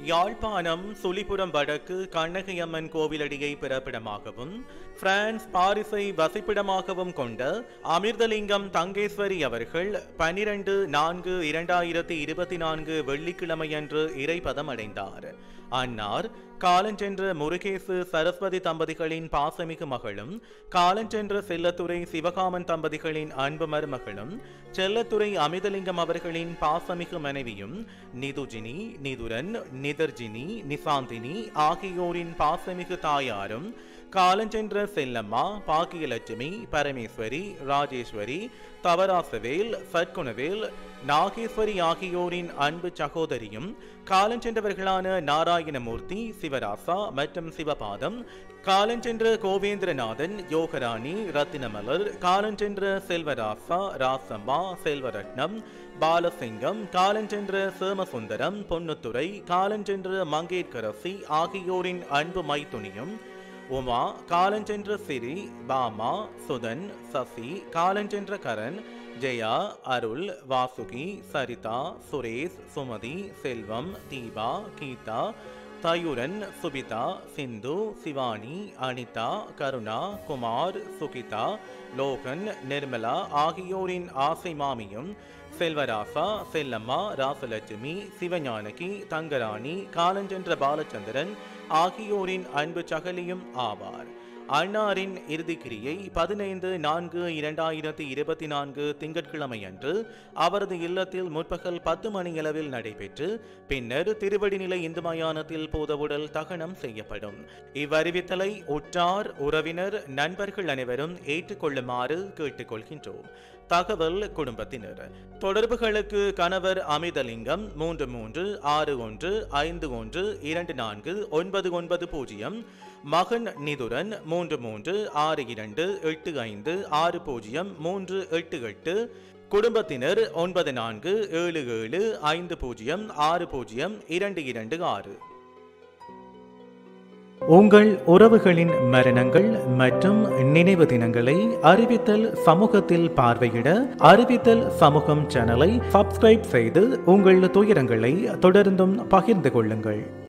யாழ்ப்பாணம் சுழிபுரம் வடக்கு கண்ணகையம்மன் கோவிலடியை பிறப்பிடமாகவும் பிரான்ஸ் பாரிஸை வசிப்பிடமாகவும் கொண்ட அமிர்தலிங்கம் தங்கேஸ்வரி அவர்கள் பனிரெண்டு நான்கு இரண்டாயிரத்தி இருபத்தி நான்கு வெள்ளிக்கிழமையன்று இறைப்பதம் அடைந்தார் அன்னார் காலஞ்சென்ற முருகேசு சரஸ்வதி தம்பதிகளின் பாசமிகு மகளும் காலஞ்சென்ற செல்லத்துறை சிவகாமன் தம்பதிகளின் அன்பு மருமகளும் செல்லத்துறை அமிர்தலிங்கம் அவர்களின் பாசமிகு மனைவியும் நிதுஜினி நிதுரன் நிதர்ஜினி நிசாந்தினி ஆகியோரின் பாசமிகு தாயாரும் காலஞ்சென்ற செல்லம்மா பாக்கியலட்சுமி பரமேஸ்வரி ராஜேஸ்வரி தவராசவேல் சற்குணவேல் நாகேஸ்வரி ஆகியோரின் அன்பு சகோதரியும் காலஞ்சென்றவர்களான நாராயணமூர்த்தி சிவராசா மற்றும் சிவபாதம் காலஞ்சென்ற கோவேந்திரநாதன் யோகராணி ரத்தினமலர் காலஞ்சென்ற செல்வராசா ராசம்மா செல்வரட்னம் பாலசிங்கம் காலஞ்சென்ற சேமசுந்தரம் பொன்னுத்துறை காலஞ்சென்ற மங்கேற்கரசி ஆகியோரின் அன்பு மைத்துணியும் உமா காலஞ்சென்ற சிறி பாமா சுதன் சசி காலஞ்சென்ற கரண் ஜெயா அருள் வாசுகி சரிதா சுரேஷ் சுமதி செல்வம் தீபா கீதா தயுரன் சுபிதா சிந்து சிவானி அனிதா கருணா குமார் சுகிதா லோகன் நிர்மலா ஆகியோரின் ஆசை மாமியும் செல்வராசா செல்லம்மா ராசலட்சுமி சிவஞானகி தங்கராணி காலஞ்சென்ற பாலச்சந்திரன் ஆகியோரின் அன்பு சகலியும் ஆவார் அன்னாரின் இறுதிக்கிரியை பதினைந்து நான்கு இரண்டாயிரத்தி இருபத்தி நான்கு திங்கட்கிழமையன்று அவரது இல்லத்தில் முற்பகல் பத்து மணியளவில் நடைபெற்று பின்னர் திருவடிநிலை இந்து மயானத்தில் பூதவுடல் தகனம் செய்யப்படும் இவ்வறிவித்தலை உற்றார் உறவினர் நண்பர்கள் அனைவரும் ஏற்றுக்கொள்ளுமாறு கேட்டுக்கொள்கின்றோம் தகவல் குடும்பத்தினர் தொடர்புகளுக்கு கணவர் அமிதலிங்கம் மூன்று மூன்று ஆறு ஒன்று ஐந்து ஒன்று இரண்டு நான்கு ஒன்பது ஒன்பது பூஜ்ஜியம் மகன் நிதுரன் மூன்று மூன்று ஆறு இரண்டு எட்டு ஐந்து ஆறு பூஜ்ஜியம் மூன்று எட்டு எட்டு குடும்பத்தினர் ஒன்பது நான்கு ஏழு ஏழு ஐந்து பூஜ்ஜியம் ஆறு பூஜ்ஜியம் இரண்டு இரண்டு ஆறு உங்கள் உறவுகளின் மரணங்கள் மற்றும் நினைவு தினங்களை அறிவித்தல் சமூகத்தில் பார்வையிட அறிவித்தல் சமூகம் சேனலை சப்ஸ்கிரைப் செய்து உங்கள் துயரங்களை தொடர்ந்தும் பகிர்ந்து கொள்ளுங்கள்